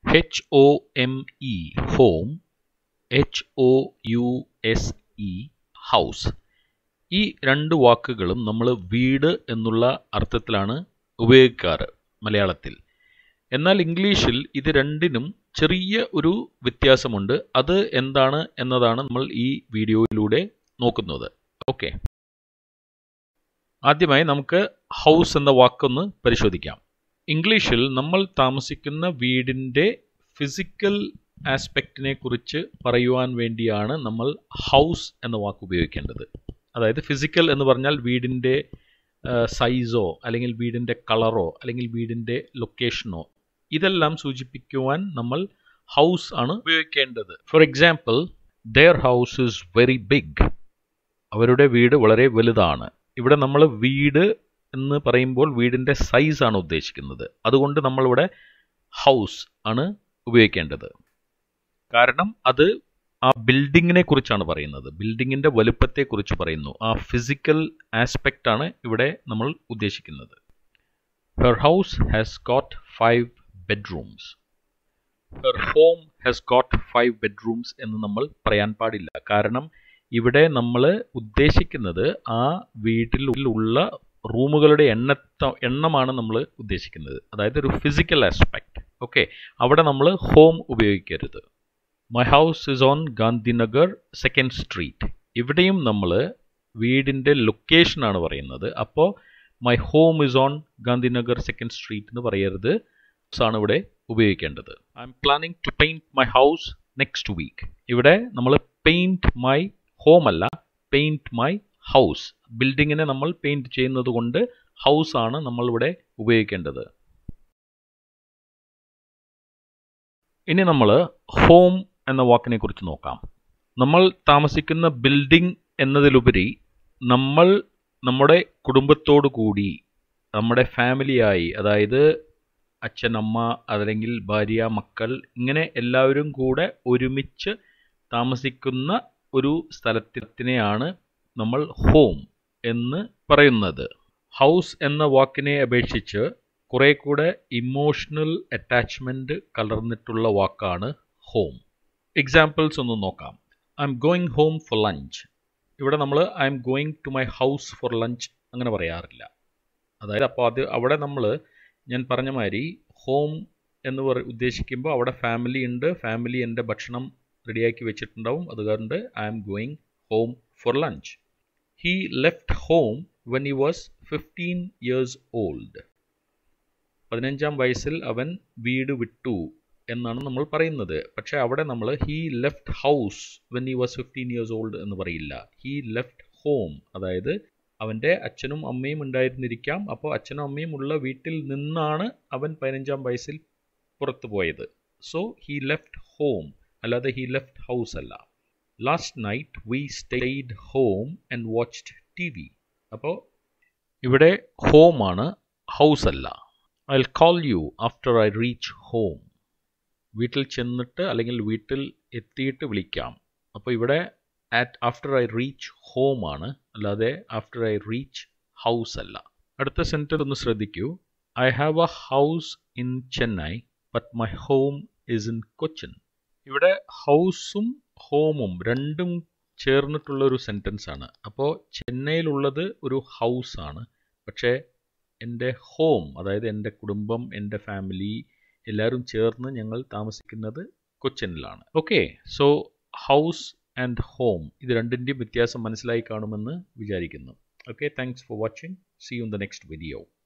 H O M E home H O U S E house ഈ രണ്ട് വാക്കുകളും നമ്മൾ വീട് എന്നുള്ള അർത്ഥത്തിലാണ് ഉപയോഗിക്കാറ് മലയാളത്തിൽ എന്നാൽ ഇംഗ്ലീഷിൽ ഇത് രണ്ടിനും ചെറിയ ഒരു വ്യത്യാസമുണ്ട് അത് എന്താണ് എന്നതാണ് നമ്മൾ ഈ വീഡിയോയിലൂടെ നോക്കുന്നത് ഓക്കെ ആദ്യമായി നമുക്ക് ഹൗസ് എന്ന വാക്കൊന്ന് പരിശോധിക്കാം ഇംഗ്ലീഷിൽ നമ്മൾ താമസിക്കുന്ന വീടിൻ്റെ ഫിസിക്കൽ ആസ്പെക്റ്റിനെ കുറിച്ച് പറയുവാൻ വേണ്ടിയാണ് നമ്മൾ ഹൗസ് എന്ന വാക്ക് ഉപയോഗിക്കേണ്ടത് അതായത് ഫിസിക്കൽ എന്ന് പറഞ്ഞാൽ വീടിൻ്റെ സൈസോ അല്ലെങ്കിൽ വീടിൻ്റെ കളറോ അല്ലെങ്കിൽ വീടിൻ്റെ ലൊക്കേഷനോ ഇതെല്ലാം സൂചിപ്പിക്കുവാൻ നമ്മൾ ഹൗസ് ആണ് ഉപയോഗിക്കേണ്ടത് for example their house is very big അവരുടെ വീട് വളരെ വലുതാണ് ഇവിടെ നമ്മൾ വീട് എന്ന് പറയുമ്പോൾ വീടിൻ്റെ സൈസ് ആണ് ഉദ്ദേശിക്കുന്നത് അതുകൊണ്ട് നമ്മളിവിടെ ഹൗസ് ആണ് ഉപയോഗിക്കേണ്ടത് കാരണം അത് ആ ബിൽഡിങ്ങിനെ കുറിച്ചാണ് പറയുന്നത് ബിൽഡിങ്ങിൻ്റെ വലുപ്പത്തെക്കുറിച്ച് പറയുന്നു ആ ഫിസിക്കൽ ആസ്പെക്റ്റ് ആണ് ഇവിടെ നമ്മൾ ഉദ്ദേശിക്കുന്നത് her house has got five bedrooms her home has got five bedrooms എന്ന് നമ്മൾ പറയാൻ പാടില്ല കാരണം ഇവിടെ നമ്മൾ ഉദ്ദേശിക്കുന്നത് ആ വീട്ടിലുള്ള റൂമുകളുടെ എണ്ണത്ത എണ്ണമാണ് നമ്മൾ ഉദ്ദേശിക്കുന്നത് അതായത് ഒരു ഫിസിക്കൽ ആസ്പെക്റ്റ് ഓക്കെ അവിടെ നമ്മൾ ഹോം ഉപയോഗിക്കരുത് my house is on Gandhinagar second street ഇവിടെയും നമ്മൾ വീടിൻ്റെ ലൊക്കേഷനാണ് പറയുന്നത് അപ്പോൾ my home is on Gandhinagar second street എന്ന് പറയരുത് ആണ് ഇവിടെ ഉപയോഗിക്കേണ്ടത് I'm planning to paint my house next week ഇവിടെ നമ്മൾ പെയിൻറ്റ് മൈ ഹോം അല്ല പെയിൻറ്റ് മൈ ഹൗസ് ബിൽഡിങ്ങിനെ നമ്മൾ പെയിൻറ്റ് ചെയ്യുന്നത് കൊണ്ട് ഹൗസ് ആണ് നമ്മളിവിടെ ഉപയോഗിക്കേണ്ടത് ഇനി നമ്മൾ ഹോം എന്ന വാക്കിനെ കുറിച്ച് നോക്കാം നമ്മൾ താമസിക്കുന്ന ബിൽഡിംഗ് എന്നതിലുപരി നമ്മൾ നമ്മുടെ കുടുംബത്തോടു കൂടി നമ്മുടെ ഫാമിലിയായി അതായത് അച്ഛൻ അമ്മ അതല്ലെങ്കിൽ ഭാര്യ മക്കൾ ഇങ്ങനെ എല്ലാവരും കൂടെ ഒരുമിച്ച് താമസിക്കുന്ന ഒരു സ്ഥലത്തിനെയാണ് നമ്മൾ ഹോം എന്ന് പറയുന്നത് ഹൗസ് എന്ന വാക്കിനെ അപേക്ഷിച്ച് കുറെ കൂടെ ഇമോഷണൽ അറ്റാച്ച്മെൻറ്റ് കലർന്നിട്ടുള്ള വാക്കാണ് ഹോം എക്സാമ്പിൾസ് ഒന്ന് നോക്കാം I'm going home for lunch ഇവിടെ നമ്മൾ I'm going to my house for lunch അങ്ങനെ പറയാറില്ല അതായത് അപ്പോൾ അത് അവിടെ നമ്മൾ ഞാൻ പറഞ്ഞ മാതിരി ഹോം എന്ന് പറ ഉദ്ദേശിക്കുമ്പോൾ അവിടെ ഫാമിലി ഉണ്ട് ഫാമിലി എൻ്റെ ഭക്ഷണം റെഡിയാക്കി വെച്ചിട്ടുണ്ടാവും അതുകൊണ്ട് I am going home for lunch he left home when he was fifteen years old പതിനഞ്ചാം വയസ്സിൽ അവൻ വീട് വിട്ടു എന്നാണ് നമ്മൾ പറയുന്നത് പക്ഷേ അവിടെ നമ്മൾ he left house when he was fifteen years old എന്ന് പറയില്ല ഹീ ലെഫ്റ്റ് ഹോം അതായത് അവൻ്റെ അച്ഛനും അമ്മയും ഉണ്ടായിരുന്നിരിക്കാം അപ്പോൾ അച്ഛനും അമ്മയും ഉള്ള വീട്ടിൽ നിന്നാണ് അവൻ പതിനഞ്ചാം വയസ്സിൽ പുറത്തു പോയത് സോ ഹീ ലെഫ്റ്റ് ഹോം അല്ലാതെ ഹീ ലെഫ്റ്റ് ഹൗസ് അല്ല last night we stayed home and watched T V അപ്പോൾ ഇവിടെ ഹോമാണ് ഹൗസ് അല്ല I call you after I reach home വീട്ടിൽ ചെന്നിട്ട് അല്ലെങ്കിൽ വീട്ടിൽ എത്തിയിട്ട് വിളിക്കാം അപ്പോൾ ഇവിടെ at after I reach home ആണ് അല്ലാതെ ആഫ്റ്റർ ഐ റീച്ച് ഹൗസ് അല്ല അടുത്ത സെൻറ്റർ ഒന്ന് ശ്രദ്ധിക്കൂ I have a house in Chennai but my home is in Cochin ഇവിടെ ഹൗസും ഹോമും രണ്ടും ചേർന്നിട്ടുള്ള ഒരു സെൻറ്റൻസ് ആണ് അപ്പോൾ ചെന്നൈയിലുള്ളത് ഒരു ഹൗസ് ആണ് പക്ഷേ എൻ്റെ ഹോം അതായത് എൻ്റെ കുടുംബം എൻ്റെ ഫാമിലി എല്ലാവരും ചേർന്ന് ഞങ്ങൾ താമസിക്കുന്നത് കൊച്ചിനിലാണ് okay so house and home ഇത് രണ്ടിൻ്റെയും വ്യത്യാസം മനസ്സിലായി കാണുമെന്ന് വിചാരിക്കുന്നു okay thanks for watching see you in the next video